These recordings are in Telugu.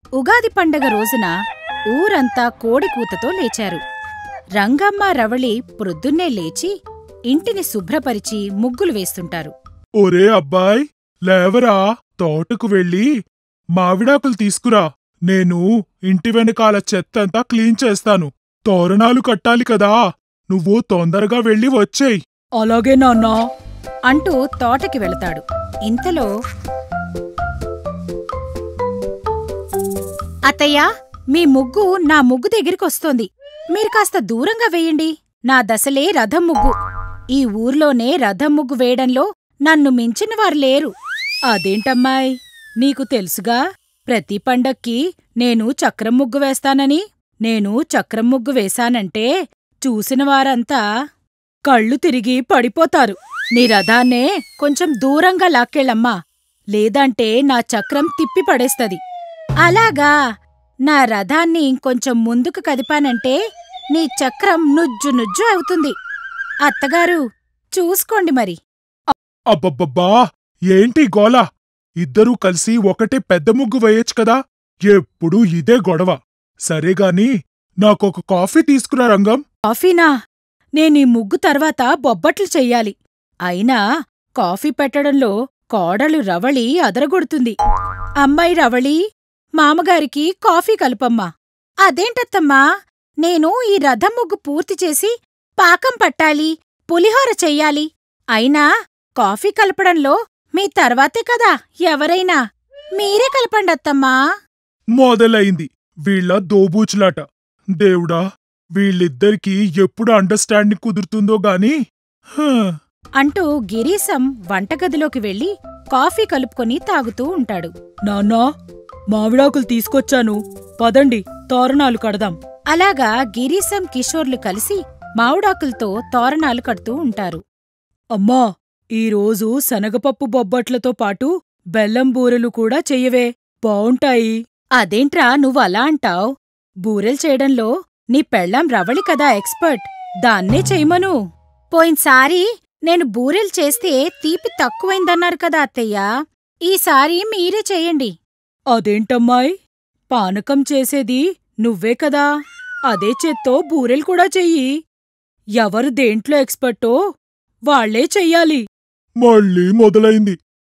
ఉగాది పండగ రోజున ఊరంతా కోడి కూతతో లేచారు రంగమ్మ రవళి ప్రొద్దున్నే లేచి ఇంటిని శుభ్రపరిచి ముగ్గులు వేస్తుంటారు ఒరే అబ్బాయ్ లేవరా తోటకు వెళ్ళి మావిడాకులు తీసుకురా నేను ఇంటి వెనకాల చెత్తంతా క్లీన్ చేస్తాను తోరణాలు కట్టాలి కదా నువ్వు తొందరగా వెళ్ళి వచ్చేయ్ అలాగే నాన్నా అంటూ తోటకి వెళతాడు ఇంతలో అత్తయ్య మీ ముగ్గు నా ముగ్గు దగ్గరికొస్తోంది మీరు కాస్త దూరంగా వేయండి నా దశలే రథం ముగ్గు ఈ ఊర్లోనే రథం ముగ్గు వేయడంలో నన్ను మించిన వారు లేరు అదేంటమ్మాయ్ నీకు తెలుసుగా ప్రతి పండక్కి నేను చక్రం ముగ్గు వేస్తానని నేను చక్రం ముగ్గు వేశానంటే చూసిన వారంతా కళ్ళు తిరిగి పడిపోతారు నీ రథాన్నే కొంచెం దూరంగా లాక్కెళ్ళమ్మా లేదంటే నా చక్రం తిప్పి పడేస్తది అలాగా నా రథాన్ని ఇంకొంచెం ముందుకు కదిపానంటే నీ చక్రం నుజ్జు నుజ్జు అవుతుంది అత్తగారు చూసుకోండి మరి అబ్బబ్బబ్బా ఏంటి గోల ఇద్దరూ కలిసి ఒకటే పెద్ద ముగ్గు వేయొచ్చు కదా ఎప్పుడూ ఇదే గొడవ సరేగాని నాకొక కాఫీ తీసుకురా రంగం కాఫీనా నేనీ ముగ్గు తర్వాత బొబ్బట్లు చెయ్యాలి అయినా కాఫీ పెట్టడంలో కోడలు రవళి అదరగొడుతుంది అమ్మాయి రవళి మామగారికి కాఫీ కలుపమ్మా అదేంటత్తమ్మా నేను ఈ రథం ముగ్గు పూర్తి చేసి పాకం పట్టాలి పులిహోర చెయ్యాలి అయినా కాఫీ కలపడంలో మీ తర్వాతే కదా ఎవరైనా మీరే కలపండత్తమ్మా మొదలైంది వీళ్ళ దోబూచులాట దేవుడా వీళ్ళిద్దరికీ ఎప్పుడు అండర్స్టాండింగ్ కుదురుతుందో గాని హా, అంటూ గిరీశం వంటగదిలోకి వెళ్లి కాఫీ కలుపుకొని తాగుతూ ఉంటాడు నాన్నా మామిడాకులు తీసుకొచ్చాను పదండి తోరణాలు కడదాం అలాగా గిరీశం కిషోర్లు కలిసి మామిడాకులతో తోరణాలు కడుతూ ఉంటారు అమ్మా ఈరోజు శనగపప్పు బొబ్బట్లతో పాటు బెల్లం బూరెలు కూడా చెయ్యవే బావుంటాయి అదేంట్రా నువ్వు అలా అంటావ్ బూరెలు చేయడంలో నీ పెళ్ళాం రవళి కదా ఎక్స్పర్ట్ దాన్నే చెయ్యమను పోయినసారి నేను బూరెలు చేస్తే తీపి తక్కువైందన్నారు కదా అత్తయ్య ఈసారి మీరే చెయ్యండి అదేంటమ్మాయ్ పానకం చేసేది నువ్వే కదా అదే చేత్తో బూరెలు కూడా చెయ్యి ఎవరు దేంట్లో ఎక్స్పర్టో వాళ్లే చెయ్యాలి మళ్ళీ మొదలైంది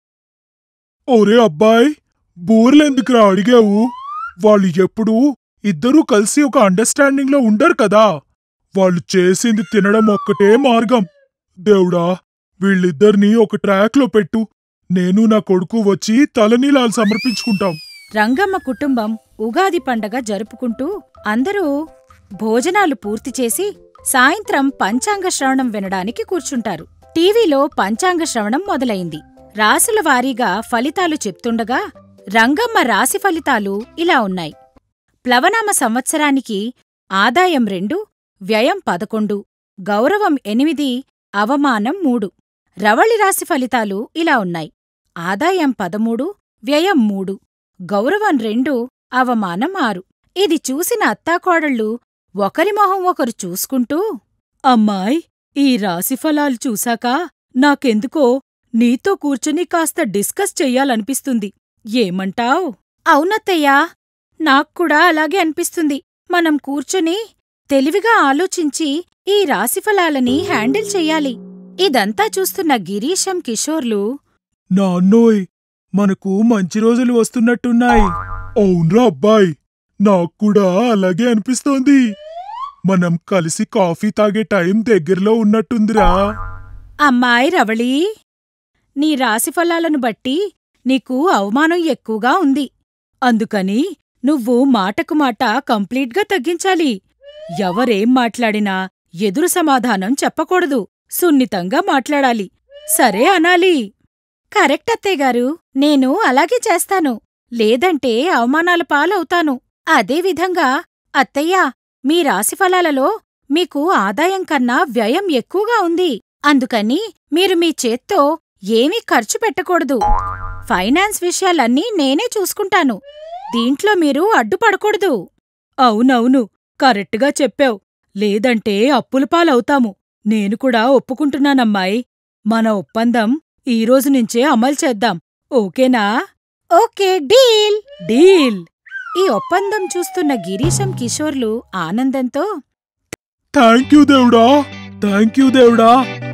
ఒరే అబ్బాయ్ బూర్లెందుకురా అడిగావు వాళ్ళు ఎప్పుడూ ఇద్దరూ కలిసి ఒక అండర్స్టాండింగ్ లో ఉండరు కదా వాళ్ళు చేసింది తినడం ఒక్కటే మార్గం దేవుడా వీళ్ళిద్దరినీ ఒక ట్రాక్ లో పెట్టు నేను నా కొడుకు వచ్చి తలనీలాలు సమర్పించుకుంటాం రంగమ్మ కుటుంబం ఉగాది పండగ జరుపుకుంటూ అందరూ భోజనాలు పూర్తి చేసి సాయంత్రం పంచాంగ శ్రవణం వినడానికి కూర్చుంటారు టీవీలో పంచాంగ శ్రవణం మొదలైంది రాసుల వారీగా ఫలితాలు చెప్తుండగా రంగమ్మ రాశి ఫలితాలు ఇలా ఉన్నాయి ప్లవనామ సంవత్సరానికి ఆదాయం రెండు వ్యయం పదకొండు గౌరవం ఎనిమిది అవమానం మూడు రవళి రాశి ఫలితాలు ఇలా ఉన్నాయి ఆదాయం పదమూడు వ్యయం మూడు గౌరవం రెండు అవమానం ఆరు ఇది చూసిన అత్తాకోడళ్ళు ఒకరి మొహం ఒకరు చూసుకుంటూ అమ్మాయ్ ఈ రాశిఫలాలు చూశాక నాకెందుకో నీతో కూర్చుని కాస్త డిస్కస్ చెయ్యాలనిపిస్తుంది ఏమంటావ్ అవునత్తయ్యా నాక్కూడా అలాగే అనిపిస్తుంది మనం కూర్చుని తెలివిగా ఆలోచించి ఈ రాశిఫలాలని హ్యాండిల్ చెయ్యాలి ఇదంతా చూస్తున్న గిరీశం కిషోర్లు నాన్నోయ్ మనకు మంచి రోజులు వస్తున్నట్టున్నాయి అవునరా అబ్బాయ్ నాక్కూడా అలాగే అనిపిస్తోంది మనం కలిసి కాఫీ తాగే టైం దగ్గరలో ఉన్నట్టుందిరా అమ్మాయి రవళి నీ రాశిఫలాలను బట్టి నీకు అవమానం ఎక్కువగా ఉంది అందుకని నువ్వు మాటకు మాట కంప్లీట్గా తగ్గించాలి ఎవరేం మాట్లాడినా ఎదురు సమాధానం చెప్పకూడదు సున్నితంగా మాట్లాడాలి సరే అనాలి కరెక్ట్ అత్తయ్యగారు నేను అలాగే చేస్తాను లేదంటే అవమానాల పాలవుతాను అదేవిధంగా అత్తయ్య మీ రాశిఫలాలలో మీకు ఆదాయం కన్నా వ్యయం ఎక్కువగా ఉంది అందుకని మీరు మీ చేత్తో ఏమీ ఖర్చు పెట్టకూడదు ఫైనాన్స్ విషయాలన్నీ నేనే చూసుకుంటాను దీంట్లో మీరు అడ్డుపడకూడదు అవునవును కరెక్ట్గా చెప్పావు లేదంటే అప్పుల పాలవుతాము నేను కూడా ఒప్పుకుంటున్నానమ్మాయి మన ఒప్పందం ఈ రోజు నుంచే అమలు చేద్దాం ఓకేనా ఓకే డీల్ డీల్ ఈ ఒప్పందం చూస్తున్న గిరీశం కిషోర్లు ఆనందంతో థ్యాంక్ యూ దేవుడా థ్యాంక్ యూ దేవుడా